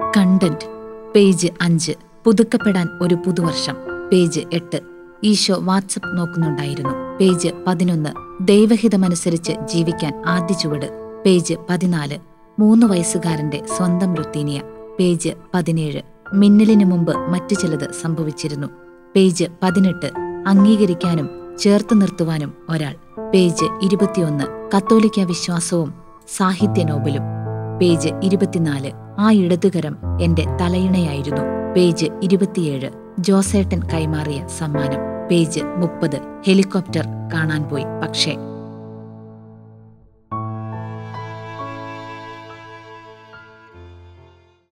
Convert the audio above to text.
content page അഞ്ച് പുതുക്കപ്പെടാൻ ഒരു പുതുവർഷം പേജ് എട്ട് ഈശോ വാട്സപ്പ് നോക്കുന്നുണ്ടായിരുന്നു പേജ് പതിനൊന്ന് ദൈവഹിതമനുസരിച്ച് ജീവിക്കാൻ ആദ്യ ചുവട് പേജ് പതിനാല് മൂന്ന് വയസ്സുകാരന്റെ സ്വന്തം റുത്തീനിയ പേജ് പതിനേഴ് മിന്നലിനു മുമ്പ് മറ്റു ചിലത് സംഭവിച്ചിരുന്നു പേജ് പതിനെട്ട് അംഗീകരിക്കാനും ചേർത്ത് നിർത്തുവാനും ഒരാൾ പേജ് ഇരുപത്തിയൊന്ന് കത്തോലിക്ക വിശ്വാസവും സാഹിത്യ നോബലും പേജ് ഇരുപത്തിനാല് ആ ഇടതുകരം എന്റെ തലയിണയായിരുന്നു പേജ് ഇരുപത്തിയേഴ് ജോസേട്ടൻ കൈമാറിയ സമ്മാനം പേജ് മുപ്പത് ഹെലികോപ്റ്റർ കാണാൻ പോയി പക്ഷേ